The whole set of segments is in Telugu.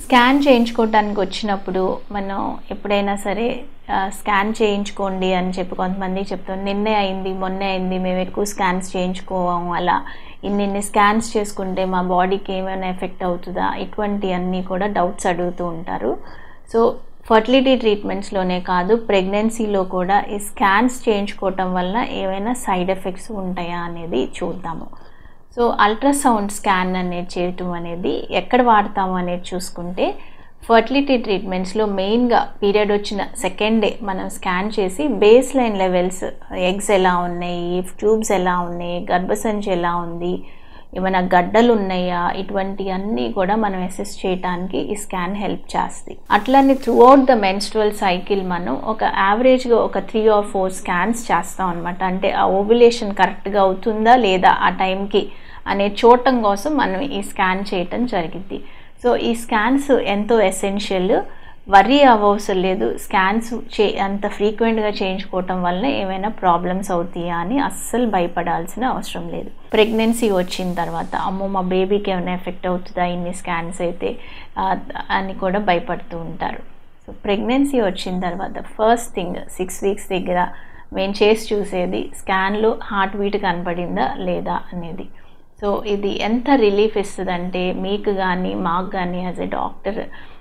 స్కాన్ చేయించుకోవడానికి వచ్చినప్పుడు మనం ఎప్పుడైనా సరే ఆ, స్కాన్ చేయించుకోండి అని చెప్పి కొంతమంది చెప్తాం నిన్నే అయింది మొన్నే అయింది మేము ఎక్కువ స్కాన్స్ చేయించుకోవాము అలా ఇన్ని ఇన్ని స్కాన్స్ చేసుకుంటే మా బాడీకి ఏమైనా ఎఫెక్ట్ అవుతుందా ఇటువంటి అన్నీ కూడా డౌట్స్ అడుగుతూ ఉంటారు సో ఫర్టిలిటీ ట్రీట్మెంట్స్లోనే కాదు ప్రెగ్నెన్సీలో కూడా ఈ స్కాన్స్ చేయించుకోవటం వల్ల ఏమైనా సైడ్ ఎఫెక్ట్స్ ఉంటాయా అనేది చూద్దాము సో అల్ట్రాసౌండ్ స్కాన్ అనేది చేయటం అనేది ఎక్కడ వాడతాము అనేది చూసుకుంటే ఫర్టిలిటీ ట్రీట్మెంట్స్లో మెయిన్గా పీరియడ్ వచ్చిన సెకండ్ డే మనం స్కాన్ చేసి బేస్ లైన్ లెవెల్స్ ఎగ్స్ ఎలా ఉన్నాయి ట్యూబ్స్ ఎలా ఉన్నాయి గర్భసంచి ఎలా ఉంది ఏమైనా గడ్డలు ఉన్నాయా ఇటువంటి అన్నీ కూడా మనం అసెస్ చేయడానికి ఈ స్కాన్ హెల్ప్ చేస్తుంది అట్లనే throughout the menstrual cycle మనం ఒక యావరేజ్గా ఒక త్రీ ఆర్ ఫోర్ స్కాన్స్ చేస్తాం అనమాట అంటే ఆ ఓవ్యులేషన్ కరెక్ట్గా అవుతుందా లేదా ఆ టైంకి అనే చూడటం కోసం మనం ఈ స్కాన్ చేయటం జరిగింది సో ఈ స్కాన్స్ ఎంతో ఎసెన్షియల్ వరీ అవ్వవసరం లేదు స్కాన్స్ చే అంత ఫ్రీక్వెంట్గా చేయించుకోవటం వల్ల ఏమైనా ప్రాబ్లమ్స్ అవుతాయా అని అస్సలు భయపడాల్సిన అవసరం లేదు ప్రెగ్నెన్సీ వచ్చిన తర్వాత అమ్మో మా బేబీకి ఏమైనా ఎఫెక్ట్ అవుతుందా ఇన్ని స్కాన్స్ అయితే ఆ, అని కూడా భయపడుతూ ఉంటారు సో ప్రెగ్నెన్సీ వచ్చిన తర్వాత ఫస్ట్ థింగ్ సిక్స్ వీక్స్ దగ్గర మేము చేసి చూసేది స్కాన్లో హార్ట్ బీట్ కనపడిందా లేదా అనేది సో ఇది ఎంత రిలీఫ్ ఇస్తుందంటే మీకు కానీ మాకు కానీ as a doctor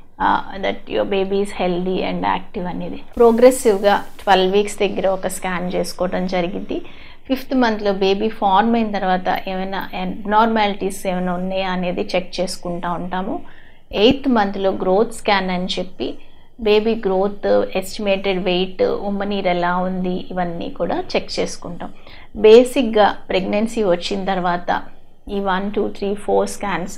that your baby is healthy and active అనేది ప్రోగ్రెసివ్గా ట్వెల్వ్ వీక్స్ దగ్గర ఒక స్కాన్ చేసుకోవడం జరిగింది ఫిఫ్త్ మంత్లో బేబీ ఫార్మ్ అయిన తర్వాత ఏమైనా నార్మాలిటీస్ ఏమైనా ఉన్నాయా అనేది చెక్ చేసుకుంటూ ఉంటాము ఎయిత్ మంత్లో గ్రోత్ స్కాన్ అని చెప్పి బేబీ గ్రోత్ ఎస్టిమేటెడ్ వెయిట్ ఉమ్మనీరు ఎలా ఉంది ఇవన్నీ కూడా చెక్ చేసుకుంటాం బేసిక్గా ప్రెగ్నెన్సీ వచ్చిన తర్వాత ఈ one two three four scans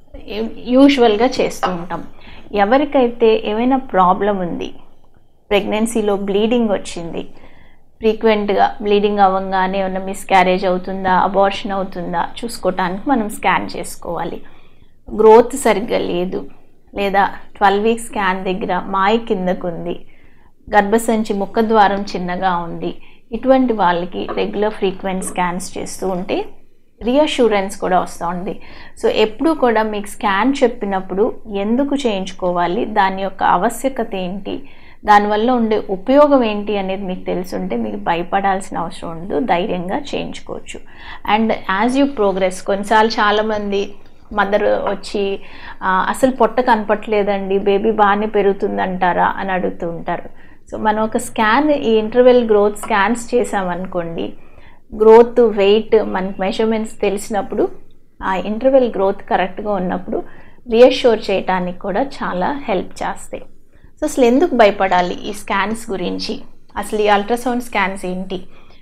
యూజువల్గా చేస్తూ ఉంటాం ఎవరికైతే ఏమైనా ప్రాబ్లం ఉంది ప్రెగ్నెన్సీలో బ్లీడింగ్ వచ్చింది ఫ్రీక్వెంట్గా బ్లీడింగ్ అవ్వగానే ఏమైనా మిస్క్యారేజ్ అవుతుందా అబార్షన్ అవుతుందా చూసుకోవటానికి మనం స్కాన్ చేసుకోవాలి గ్రోత్ సరిగ్గా లేదు లేదా ట్వెల్వ్ వీక్స్ స్కాన్ దగ్గర మాయ కిందకు ఉంది గర్భసంచి ముఖద్వారం చిన్నగా ఉంది ఇటువంటి వాళ్ళకి రెగ్యులర్ ఫ్రీక్వెంట్ స్కాన్స్ చేస్తూ ఉంటే రీఅష్యూరెన్స్ కూడా వస్తూ ఉంది సో ఎప్పుడు కూడా మీకు స్కాన్ చెప్పినప్పుడు ఎందుకు చేయించుకోవాలి దాని యొక్క ఆవశ్యకత ఏంటి దానివల్ల ఉండే ఉపయోగం ఏంటి అనేది మీకు తెలుసుంటే మీకు భయపడాల్సిన అవసరం ఉండదు ధైర్యంగా చేయించుకోవచ్చు అండ్ యాజ్ యూ ప్రోగ్రెస్ కొన్నిసార్లు చాలామంది మదర్ వచ్చి "ఆ, అసలు పొట్ట కనపట్లేదండి బేబీ బాగానే పెరుగుతుందంటారా అని అడుగుతూ ఉంటారు సో మనం ఒక స్కాన్ ఈ ఇంటర్వెల్ గ్రోత్ స్కాన్స్ చేసామనుకోండి గ్రోత్ వెయిట్ మనకి మెజర్మెంట్స్ తెలిసినప్పుడు ఆ ఇంటర్వెల్ గ్రోత్ కరెక్ట్గా ఉన్నప్పుడు రియాష్యూర్ చేయడానికి కూడా చాలా హెల్ప్ చేస్తాయి సో అసలు ఎందుకు భయపడాలి ఈ స్కాన్స్ గురించి అసలు ఈ అల్ట్రాసౌండ్ స్కాన్స్ ఏంటి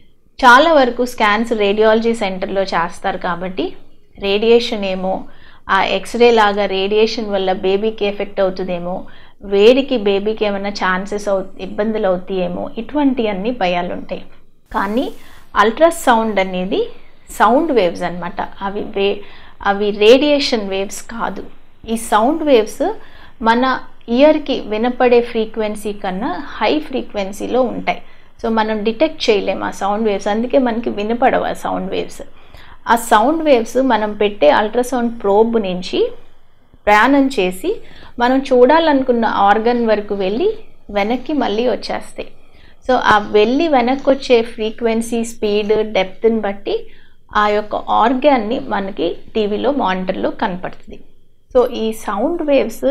చాలా వరకు స్కాన్స్ రేడియాలజీ సెంటర్లో చేస్తారు కాబట్టి రేడియేషన్ ఏమో ఆ ఎక్స్రే లాగా రేడియేషన్ వల్ల బేబీకి ఎఫెక్ట్ అవుతుందేమో వేడికి బేబీకి ఏమైనా ఛాన్సెస్ అవు ఇబ్బందులు అవుతాయేమో ఇటువంటివన్నీ భయాలు ఉంటాయి కానీ అల్ట్రాసౌండ్ అనేది సౌండ్ వేవ్స్ అన్నమాట అవి వే అవి రేడియేషన్ వేవ్స్ కాదు ఈ సౌండ్ వేవ్స్ మన ఇయర్కి వినపడే ఫ్రీక్వెన్సీ కన్నా హై ఫ్రీక్వెన్సీలో ఉంటాయి సో మనం డిటెక్ట్ చేయలేము ఆ సౌండ్ వేవ్స్ అందుకే మనకి వినపడవు ఆ సౌండ్ వేవ్స్ ఆ సౌండ్ వేవ్స్ మనం పెట్టే అల్ట్రాసౌండ్ ప్రోబ్ నుంచి ప్రయాణం చేసి మనం చూడాలనుకున్న ఆర్గన్ వరకు వెళ్ళి వెనక్కి మళ్ళీ వచ్చేస్తాయి సో ఆ వెళ్ళి వెనక్కి వచ్చే ఫ్రీక్వెన్సీ స్పీడ్ డెప్త్ని బట్టి ఆ యొక్క ఆర్గాన్ని మనకి టీవీలో మానిటర్లో కనపడుతుంది సో ఈ సౌండ్ వేవ్స్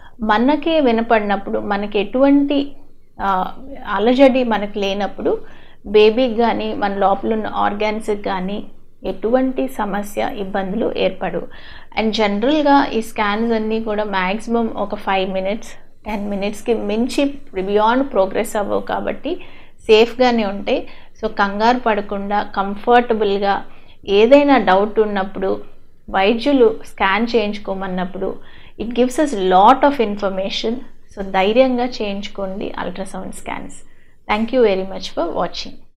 మనకే వినపడినప్పుడు మనకి ఎటువంటి ఆ, అలజడి మనకు లేనప్పుడు బేబీకి కానీ మన లోపల ఉన్న ఆర్గాన్స్కి కానీ ఎటువంటి సమస్య ఇబ్బందులు ఏర్పడవు అండ్ జనరల్గా ఈ స్కాన్స్ అన్నీ కూడా మ్యాక్సిమం ఒక ఫైవ్ మినిట్స్ టెన్ మినిట్స్కి మించి బియాండ్ ప్రోగ్రెస్ అవ్వవు కాబట్టి సేఫ్గానే ఉంటాయి సో కంగారు పడకుండా కంఫర్టబుల్గా ఏదైనా డౌట్ ఉన్నప్పుడు వైద్యులు స్కాన్ చేయించుకోమన్నప్పుడు it gives us lot of information so ధైర్యంగా చేయించుకోండి ultrasound scans thank you very much for watching